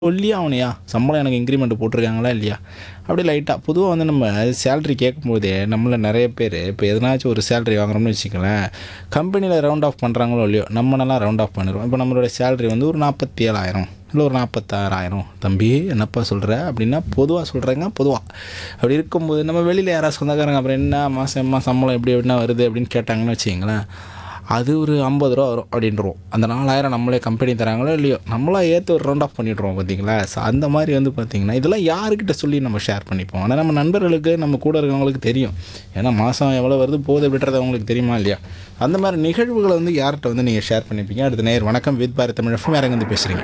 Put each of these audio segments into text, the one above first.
சொல்லியே ஆகணுயா சம்பளம் எனக்கு இன்க்ரிமெண்ட் போட்டிருக்காங்களா இல்லையா அப்படி லைட்டாக பொதுவாக வந்து நம்ம சேலரி கேட்கும்போதே நம்மள நிறைய பேர் இப்போ எதனாச்சும் ஒரு சேலரி வாங்குறோம்னு வச்சுக்கோங்களேன் கம்பெனியில் ரவுண்ட் ஆஃப் பண்ணுறாங்களோ இல்லையோ நம்மளெல்லாம் ரவுண்ட் ஆஃப் பண்ணிடுவோம் இப்போ நம்மளோட சேலரி வந்து ஒரு நாற்பத்தி ஏழாயிரம் இல்லை ஒரு நாற்பத்தாறாயிரம் தம்பி என்னப்பா சொல்கிற அப்படின்னா பொதுவாக சொல்கிறேங்க பொதுவாக அப்படி இருக்கும்போது நம்ம வெளியில் யாராவது சொந்தக்காரங்க அப்புறம் என்ன மாதம் எம்மா சம்பளம் எப்படி எப்படின்னா வருது அப்படின்னு கேட்டாங்கன்னு வச்சுங்களேன் அது ஒரு ஐம்பது ரூபா வரும் அப்படின்றோம் அந்த நாலாயிரம் நம்மளே கம்பெனி தராங்களோ இல்லையோ நம்மளா ஏற்று ஒரு ரவுண்ட் ஆஃப் பண்ணிடுறோம் பார்த்தீங்களா ஸோ அந்த மாதிரி வந்து பார்த்திங்கன்னா இதெல்லாம் யாருக்கிட்ட சொல்லி நம்ம ஷேர் பண்ணிப்போம் ஆனால் நம்ம நண்பர்களுக்கு நம்ம கூட இருக்கிறவங்களுக்கு தெரியும் ஏன்னா மாதம் எவ்வளோ வருது போகுது விடுறது அவங்களுக்கு தெரியுமா இல்லையா அந்த மாதிரி நிகழ்வுகளை வந்து யார்கிட்ட வந்து நீங்கள் ஷேர் பண்ணிப்பீங்க அடுத்த நேர் வணக்கம் வித் பாரத் தமிழ் எஃப்எம் யாரங்க வந்து பேசுகிறீங்க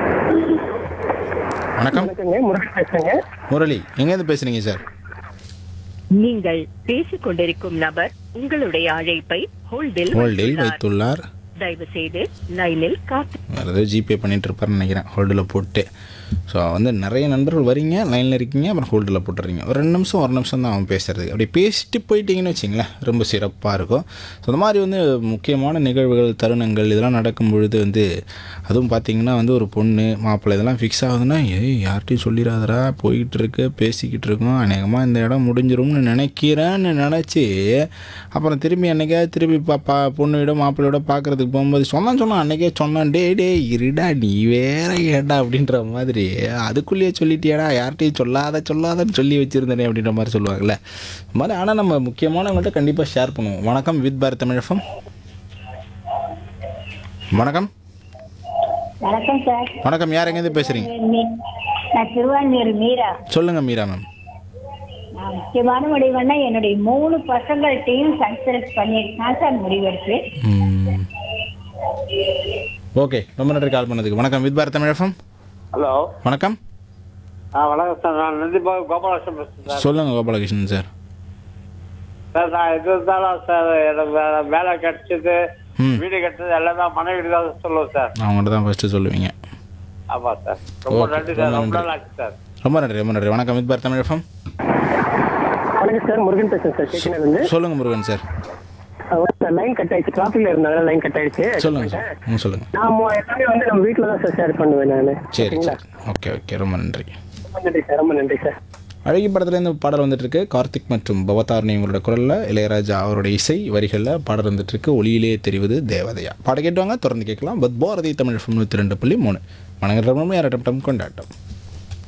வணக்கம் வணக்கங்க முருகன் பேசுறேங்க முரளி எங்கேருந்து பேசுகிறீங்க சார் நீங்கள் பேசிக் கொண்டிருக்கும் நபர் உங்களுடைய அழைப்பை ஹோல்டில் ஹோல்டில் வைத்துள்ளார். வைத்துள்ளார் தயவு செய்து லைனில் காத்து வேறு ஏதோ ஜிபே பண்ணிட்டு இருப்பாருன்னு நினைக்கிறேன் ஹோல்டில் போட்டு ஸோ வந்து நிறைய நண்பர்கள் வரீங்க லைனில் இருக்கீங்க அப்புறம் ஹோல்டில் போட்டுறீங்க ஒரு ரெண்டு நிமிஷம் ஒரு நிமிஷம் தான் அவன் பேசுறதுக்கு அப்படி பேசிட்டு போயிட்டீங்கன்னு வச்சிங்களேன் ரொம்ப சிறப்பாக இருக்கும் ஸோ அந்த மாதிரி வந்து முக்கியமான நிகழ்வுகள் தருணங்கள் இதெல்லாம் நடக்கும் பொழுது வந்து அதுவும் பார்த்தீங்கன்னா வந்து ஒரு பொண்ணு மாப்பிள்ளை இதெல்லாம் ஃபிக்ஸ் ஆகுதுன்னா ஏய் யார்கிட்டையும் சொல்லிடாதடா போய்கிட்டு இருக்கு பேசிக்கிட்டு இருக்கோம் அநேகமாக இந்த இடம் முடிஞ்சிரும்னு நினைக்கிறேன்னு நினச்சி அப்புறம் திரும்பி அன்னைக்காவது திருப்பி பாப்பா பொண்ணோட மாப்பிள்ளையோட பார்க்குறதுக்கு போகும்போது சொன்னான் சொன்னான் அன்னைக்கே சொன்னான் டே டே இருடா நீ வேற ஏடா அப்படின்ற மாதிரி அதுக்குள்ளேயே சொல்லிட்டியாடா யார்கிட்டையும் சொல்லாத சொல்லாதன்னு சொல்லி வச்சுருந்தேனே அப்படின்ற மாதிரி சொல்லுவாங்கல்ல அந்த மாதிரி ஆனால் நம்ம முக்கியமானவங்கள்ட்ட கண்டிப்பாக ஷேர் பண்ணுவோம் வணக்கம் வித் பாரத் தமிழகம் வணக்கம் வணக்கம் சார் வணக்கம் யார் எங்கேருந்து பேசுகிறீங்க மீ- நான் திருவான்மியூர் மீரா சொல்லுங்கள் மீரா மேம் நான் முக்கியமான முடிவுன்னா என்னுடைய மூணு பசங்கள்கிட்டையும் கன்சல்ட் பண்ணிட்டு தான் சார் முடிவெடுத்து ஓகே ரொம்ப நன்றி கால் பண்ணதுக்கு வணக்கம் வித் பாரத் தமிழகம் ஹலோ வணக்கம் ஆ வணக்கம் சார் நான் நந்திபா கோபாலகிருஷ்ணன் பேசுறேன் சார் சொல்லுங்கள் கோபாலகிருஷ்ணன் சார் சார் நான் எது இருந்தாலும் சார் எனக்கு வேலை வேலை கிடைச்சது ம் வீடு கட்டுறது எல்லாமே மனைவி தான் சொல்லுவோம் சார் அவங்கள்ட்ட தான் ஃபஸ்ட்டு சொல்லுவீங்க ஆமாம் சார் ரொம்ப Okay, நன்றி சார் ரொம்ப ரொம்ப நன்றி. நாள் ஆச்சு சார் ரொம்ப நன்றி ரொம்ப நன்றி வணக்கம் வித் பாரத் தமிழகம் வணக்கம் சார் முருகன் பேசுறேன் சார் கேட்கணும் வந்து சொல்லுங்கள் Murugan sir sir line cut ஆயிடுச்சு டிராஃபிக்ல இருந்தாங்க லைன் கட் ஆயிடுச்சு சொல்லுங்கள் சார் ம் சொல்லுங்கள் நான் மொ- எல்லாமே வந்து நம்ம வீட்டில் தான் சார் ஷேர் பண்ணுவேன் நான் சரி சரி ஓகே ஓகே ரொம்ப நன்றி ரொம்ப நன்றி சார் ரொம்ப நன்றி சார் அழகி படத்துலேருந்து பாடல் வந்துட்டு இருக்கு கார்த்திக் மற்றும் பவதாரணி அவங்களோட குரலில் இளையராஜா அவரோட இசை வரிகளில் பாடல் வந்துட்டு இருக்கு ஒளியிலே தெரிவது தேவதையா பாட கேட்டுவாங்க தொடர்ந்து கேட்கலாம் பத் பாரதி தமிழ் தொண்ணூற்றி ரெண்டு புள்ளி மூணு மனங்கரம் யாரட்டம் கொண்டாட்டம்